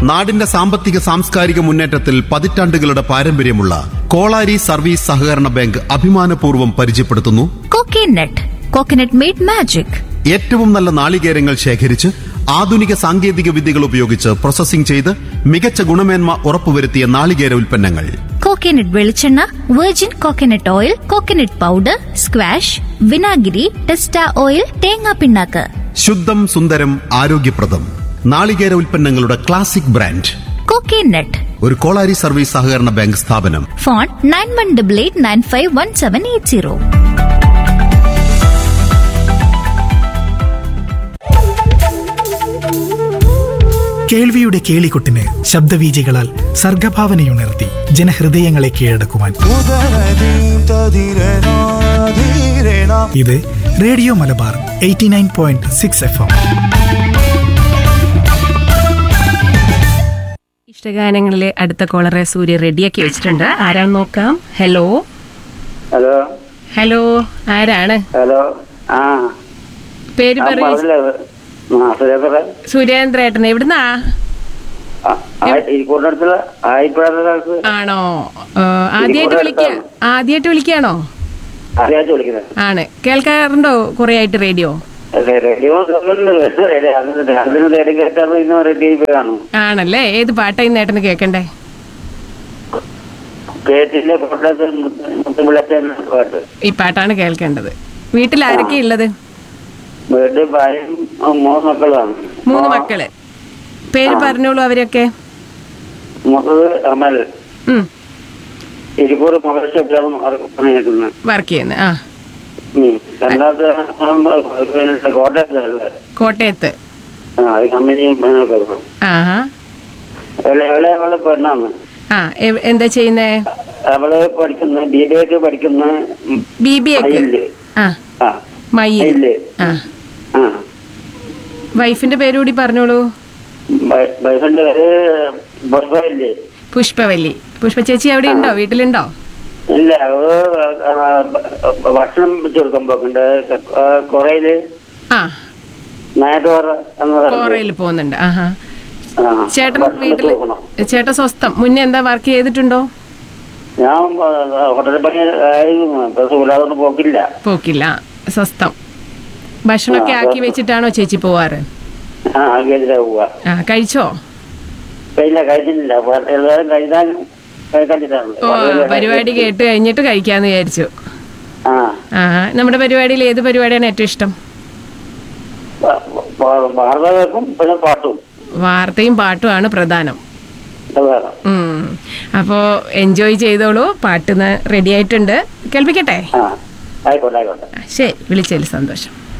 നാടിന്റെ സാമ്പത്തിക സാംസ്കാരിക മുന്നേറ്റത്തിൽ പതിറ്റാണ്ടുകളുടെ പാരമ്പര്യമുള്ള കോളാരി സർവീസ് സഹകരണ ബാങ്ക് അഭിമാനപൂർവ്വം പരിചയപ്പെടുത്തുന്നു കോക്കനട്ട് കോക്കനട്ട് മെയ്ഡ് മാജിക് ഏറ്റവും നല്ല നാളികേരങ്ങൾ ശേഖരിച്ച് ആധുനിക സാങ്കേതിക വിദ്യകൾ ഉപയോഗിച്ച് പ്രോസസ്സിംഗ് ചെയ്ത് മികച്ച ഗുണമേന്മ ഉറപ്പുവരുത്തിയ നാളികേര ഉൽപ്പന്നങ്ങൾ കോക്കനട്ട് വെളിച്ചെണ്ണ virgin coconut oil coconut powder squash വിനാഗിരി ടെസ്റ്റ ഓയിൽ തേങ്ങാ പിണ്ണാക്ക് ശുദ്ധം സുന്ദരം ആരോഗ്യപ്രദം നാളികേര ഉൽപ്പന്നങ്ങളുടെ ക്ലാസിക് ബ്രാൻഡ് കോക്കനട്ട് ഒരു കോളാരി സർവീസ് സഹകരണ ബാങ്ക് സ്ഥാപനം phone nine one double eight nine five one seven eight zero കേൾവിയുടെ കേളികൊട്ടിന് ശബ്ദവീചികളാൽ സർഗഭാവനയുണർത്തി ജനഹൃദയങ്ങളെ കീഴടക്കുവാൻ ഇത് radio Malabar eighty nine point six F M ഇഷ്ടഗാനങ്ങളിലെ അടുത്ത കോളറെ സൂര്യ റെഡിയാക്കി വെച്ചിട്ടുണ്ട് ആരാന്ന് നോക്കാം ഹലോ ഹലോ ഹലോ ആരാണ് ഹലോ ആ പേര് ആ പറയൂ പറഞ്ഞില്ലേ ആ സുരേന്ദ്ര സുരേന്ദ്രേട്ടൻ എവിടുന്നാ ഇരിക്കൂടിനടുത്തുള്ള ആയിപ്പോഴത്തെ കാലത്ത് ആണോ ആദ്യമായിട്ട് വിളിക്ക ആദ്യമായിട്ട് വിളിക്കാണോ അറിയാത്ത വിളിക്കുന്നത് ആണ് കേൾക്കാറുണ്ടോ കുറെ ആയിട്ട് റേഡിയോ അതെ, റേഡിയോ കേൾക്കുന്നുണ്ട്. റേഡിയോ അതിന് അതിന് റേഡിയോ കേട്ടാൽ ഇന്ന് റെഡി ആയി കാണും ആണല്ലേ ഏത് പാട്ടാ ഈ നേട്ടന് കേൾക്കണ്ടേ കേട്ടില്ല കോട്ടയത്ത് മുത്തുപിള്ളത്തെ പാട്ട് ഈ പാട്ടാണ് കേൾക്കേണ്ടത് വീട്ടിൽ ആരൊക്കെ ഉള്ളത് വീട്ടിൽ ഭാര്യയും ആ, മൂന്ന് മക്കളാണ് മൂന്ന് മക്കള് പേര് പറഞ്ഞോളൂ അവരൊക്കെ മൂത്തത് അമൽ ഉം ഇരിക്കൂർ മൊബൈൽ ഷോപ്പിലാണ് പണിയെടുക്കുന്നത് വർക്ക് ചെയ്യുന്നത് ആ ഉം. രണ്ടാമത്തെ ആ, പിന്നെ കോട്ടയത്തല്ലേ കോട്ടയത്ത് ആ അത് കമ്പനി പണിയൊക്കെ എടുക്കും ആഹാ ഇളയ അവള് പെണ്ണാണ് ആ എവ്- എന്താ ചെയ്യുന്നേ അവള് പഠിക്കുന്ന ബി ബി എക്ക് പഠിക്കുന്ന ഉം, ബി ബി ഒക്കെ മയില്. ആ ആ മയിൽ മയില്. ആ ആ വൈഫിന്റെ പേര് കൂടി പറഞ്ഞോളൂ ബ- ബൈഫിന്റെ പേര് പുഷ്പയില്ലേ പുഷ്പവല്ലി പുഷ്പ ചേച്ചി അവിടെ ഉണ്ടോ വീട്ടിലുണ്ടോ ഇല്ല അവള് ആ, ഭ- ഭക്ഷണം വെച്ച് കൊടുക്കാൻ പോക്കുണ്ട് കൊറയില് ആ നായട്ടോറ എന്ന് കോറയിൽ പറയുന്നത് പോകുന്നുണ്ട് ആഹാ ആ, ചേട്ടൻ ഭക്ഷണം വെച്ച് വീട്ടില് കൊടുക്കണം. ചേട്ടൻ സ്വസ്ഥം മുന്നേ എന്താ വർക്ക് ചെയ്തിട്ടുണ്ടോ ഞാൻ ആ, ഹോട്ടൽ പണി ആയിരുന്നു ഇപ്പൊ സൂലാതൊന്നും പോക്കില്ല പോക്കില്ല സ്വസ്ഥം ഭക്ഷണമൊക്കെ ആ, ആക്കി വെച്ചിട്ടാണോ ചേച്ചി പോവാറ് ആ ആഗ്രഹിച്ചിട്ടാ പോവാ ആ കഴിച്ചോ ഇല്ല കഴിച്ചിട്ടില്ല എല്ലാവരും കഴിക്കാൻ കഴിച്ചിട്ടാണ് ഓ പരിപാടി കേട്ട് കഴിഞ്ഞിട്ട് കഴിക്കാന്ന് വിചാരിച്ചു ആ ആ നമ്മുടെ പരിപാടിയിൽ ഏത് പരിപാടിയാണ് ഏറ്റവും ഇഷ്ടം വാർത്ത കേൾക്കും പിന്നെ പാട്ടും വാർത്തയും പാട്ടുമാണ് പ്രധാനം അതാണ് ഉം. അപ്പോ എൻജോയ് ചെയ്തോളൂ പാട്ട് റെഡി ആയിട്ടുണ്ട് കേൾപ്പിക്കട്ടെ ആ ആയിക്കോട്ടെ ആയിക്കോട്ടെ ശരി വിളിച്ചതിൽ സന്തോഷം